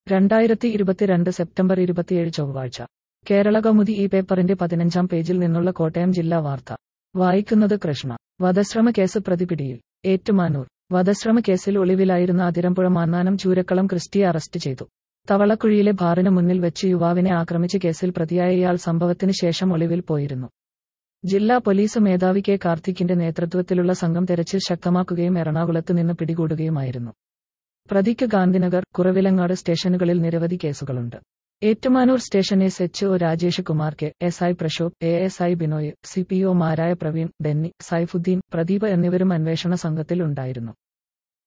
രണ്ടായിരത്തി ഇരുപത്തിരണ്ട് സെപ്റ്റംബർ ഇരുപത്തിയേഴ് ചൊവ്വാഴ്ച കേരള കൗമുദി ഈ പേപ്പറിന്റെ പതിനഞ്ചാം പേജിൽ നിന്നുള്ള കോട്ടയം ജില്ലാ വാർത്ത വായിക്കുന്നത് കൃഷ്ണ വധശ്രമ കേസ് പ്രതിപിടിയിൽ ഏറ്റുമാനൂർ വധശ്രമ കേസിൽ ഒളിവിലായിരുന്ന അതിരമ്പുഴ മാന്നാനം ചൂരക്കളം ക്രിസ്റ്റിയെ അറസ്റ്റ് ചെയ്തു തവളക്കുഴിയിലെ ബാറിന് മുന്നിൽ വെച്ച് യുവാവിനെ ആക്രമിച്ച കേസിൽ പ്രതിയായ ഇയാൾ സംഭവത്തിന് ശേഷം ഒളിവിൽ പോയിരുന്നു ജില്ലാ പോലീസ് മേധാവി കെ കാർത്തിക്കിന്റെ നേതൃത്വത്തിലുള്ള സംഘം തെരച്ചിൽ ശക്തമാക്കുകയും എറണാകുളത്ത് നിന്ന് പിടികൂടുകയുമായിരുന്നു പ്രതിക്ക് ഗാന്ധിനഗർ കുറവിലങ്ങാട് സ്റ്റേഷനുകളിൽ നിരവധി കേസുകളുണ്ട് Ettumanoor station S H O Rajesh Kumar K S I Prashobh A S I Binoy C P ഒമാരായ പ്രവീൺ ഡെന്നി സൈഫുദ്ദീൻ പ്രദീപ് എന്നിവരും അന്വേഷണ സംഘത്തിൽ ഉണ്ടായിരുന്നു